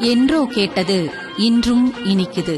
என்றோ கேட்டது இன்றும் இனிக்குது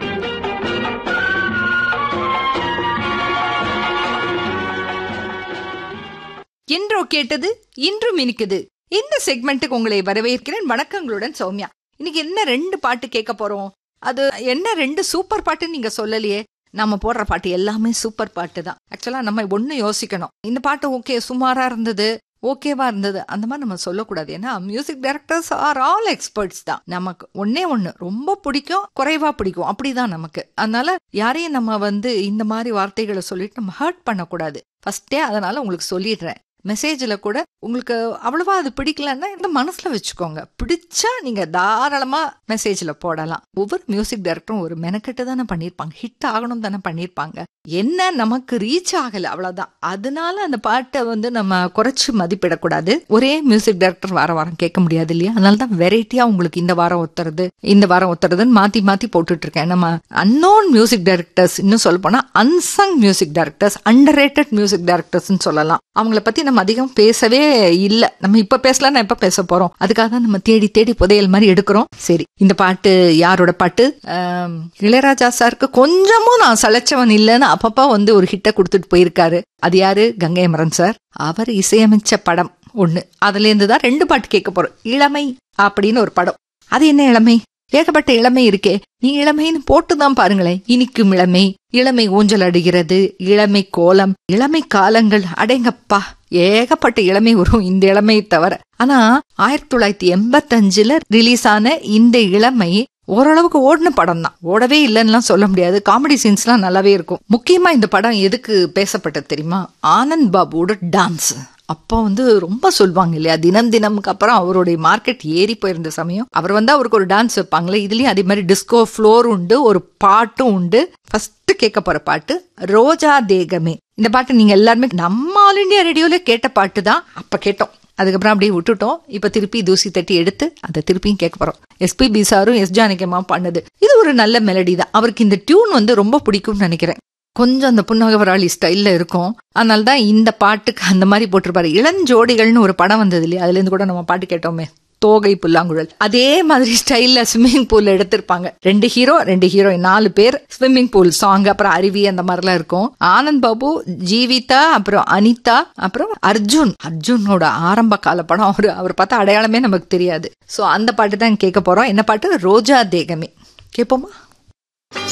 என்றோ கேட்டது இன்றும் இனிக்குது இந்த செக்மெண்ட்டுக்கு உங்களை வரவேற்கிறேன் வணக்கங்களுடன் சௌமியா இன்னைக்கு என்ன ரெண்டு பாட்டு கேட்க போறோம் அது என்ன ரெண்டு சூப்பர் பாட்டுன்னு நீங்க சொல்லலையே நம்ம போடுற பாட்டு எல்லாமே சூப்பர் பாட்டு தான் ஆக்சுவலா நம்ம ஒண்ணு யோசிக்கணும் இந்த பாட்டு ஓகே சுமாரா இருந்தது ஓகேவா இருந்தது அந்த மாதிரி நம்ம சொல்லக்கூடாது ஏன்னா music directors are all experts தான் நமக்கு ஒன்னே ஒண்ணு ரொம்ப பிடிக்கும் குறைவா பிடிக்கும் அப்படிதான் நமக்கு அதனால யாரையும் நம்ம வந்து இந்த மாதிரி வார்த்தைகளை சொல்லிட்டு நம்ம ஹர்ட் பண்ணக்கூடாது ஃபர்ஸ்டே அதனால உங்களுக்கு சொல்லிடுறேன் மெசேஜில் கூட உங்களுக்கு அவ்வளவா அது பிடிக்கலன்னா இந்த மனசுல வச்சுக்கோங்க பிடிச்சா நீங்க தாராளமா மெசேஜில் போடலாம் ஒவ்வொரு மியூசிக் டைரக்டரும் ஒரு மெனக்கெட்டு தானே பண்ணியிருப்பாங்க ஹிட் ஆகணும் தானே பண்ணியிருப்பாங்க என்ன நமக்கு ரீச் ஆகல அவ்வளவுதான் அதனால அந்த பாட்டை வந்து நம்ம குறைச்சு மதிப்பிடக்கூடாது ஒரே மியூசிக் டைரக்டர் வார வாரம் கேட்க முடியாது இல்லையா அதனால தான் வெரைட்டியா உங்களுக்கு இந்த வாரம் ஒத்துறது இந்த வாரம் ஒத்துறதுன்னு மாத்தி மாத்தி போட்டுட்டு இருக்கேன் நம்ம அன்னோன் மியூசிக் டைரக்டர்ஸ் இன்னும் சொல்ல போனா unsung music directors underrated music directors சொல்லலாம் அவங்கள பத்தி நம்ம அதிகம் பேசவே இல்ல நம்ம இப்ப பேசலாம் எப்ப பேச போறோம் அதுக்காக தான் நம்ம தேடி தேடி புதையல் மாதிரி எடுக்கிறோம் சரி இந்த பாட்டு யாரோட பாட்டு ஆம், இளையராஜா சாருக்கு கொஞ்சமும் நான் சளைச்சவன் இல்லைன்னு அப்பப்பா வந்து ஒரு ஹிட்ட கொடுத்துட்டு போயிருக்காரு அது யாரு கங்கை அமரன் சார் அவர் இசையமைச்ச படம் ஒண்ணு அதுல இருந்து தான் ரெண்டு பாட்டு கேட்க போறோம் இளமை அப்படின்னு ஒரு படம் அது என்ன இளமை ஏகப்பட்ட இளமை இருக்கே நீ இளமைன்னு போட்டுதான் பாருங்களேன் இனிக்கும் இளமை இளமை ஊஞ்சல் அடிகிறது இளமை கோலம் இளமை காலங்கள் அடேங்கப்பா ஏகப்பட்ட இளமை வரும் இந்த இளமையை தவிர ஆனா ஆயிரத்தி தொள்ளாயிரத்தி எண்பத்தஞ்சுல ரிலீஸ் ஆன இந்த இளமை ஓரளவுக்கு ஓடின படம் தான் ஓடவே இல்லைன்னுலாம் சொல்ல முடியாது காமெடி சீன்ஸ்லாம் நல்லாவே இருக்கும் முக்கியமா இந்த படம் எதுக்கு பேசப்பட்டது தெரியுமா ஆனந்த் பாபுவோட டான்ஸ் அப்போ வந்து ரொம்ப சொல்லுவாங்க இல்லையா தினம் தினமுக்கு அப்புறம் அவருடைய மார்க்கெட் ஏறி போயிருந்த சமயம் அவர் வந்து அவருக்கு ஒரு டான்ஸ் வைப்பாங்களே இதுலயும் அதே மாதிரி டிஸ்கோ ஃப்ளோர் உண்டு ஒரு பாட்டும் உண்டு ஃபர்ஸ்ட் கேட்க போற பாட்டு ரோஜா தேகமே இந்த பாட்டு நீங்க எல்லாருமே நம்ம ஆல் இண்டியா ரேடியோல கேட்ட பாட்டு தான் அப்ப கேட்டோம் அதுக்கப்புறம் அப்படியே விட்டுட்டோம் இப்ப திருப்பி தூசி தட்டி எடுத்து அதை திருப்பியும் கேட்க போறோம் எஸ்பிபி சாரும் எஸ் ஜானகியம்மா பண்ணது இது ஒரு நல்ல மெலடி தான் அவருக்கு இந்த டியூன் வந்து ரொம்ப பிடிக்கும்னு நினைக்கிறேன் கொஞ்சம் அந்த புன்னகவராளி ஸ்டைல்ல இருக்கும் அதனால தான் இந்த பாட்டுக்கு அந்த மாதிரி போட்டிருப்பாரு இளஞ்சோடிகள்னு ஒரு படம் வந்தது இல்லையா அதுல இருந்து கூட நம்ம பாட்டு கேட்டோமே தோகை புல்லாங்குழல் அதே மாதிரி ஸ்டைல்ல ஸ்விம்மிங் பூல்ல எடுத்திருப்பாங்க ரெண்டு ஹீரோ ரெண்டு ஹீரோயின் நாலு பேர் ஸ்விம்மிங் பூல் சாங் அப்புறம் அருவி அந்த மாதிரிலாம் இருக்கும் ஆனந்த் பாபு ஜீவிதா அப்புறம் அனிதா அப்புறம் அர்ஜுன் அர்ஜுனோட ஆரம்ப கால படம் அவரு அவர் பார்த்தா அடையாளமே நமக்கு தெரியாது சோ அந்த பாட்டு தான் கேட்க போறோம் என்ன பாட்டு ரோஜா தேகமே கேட்போமா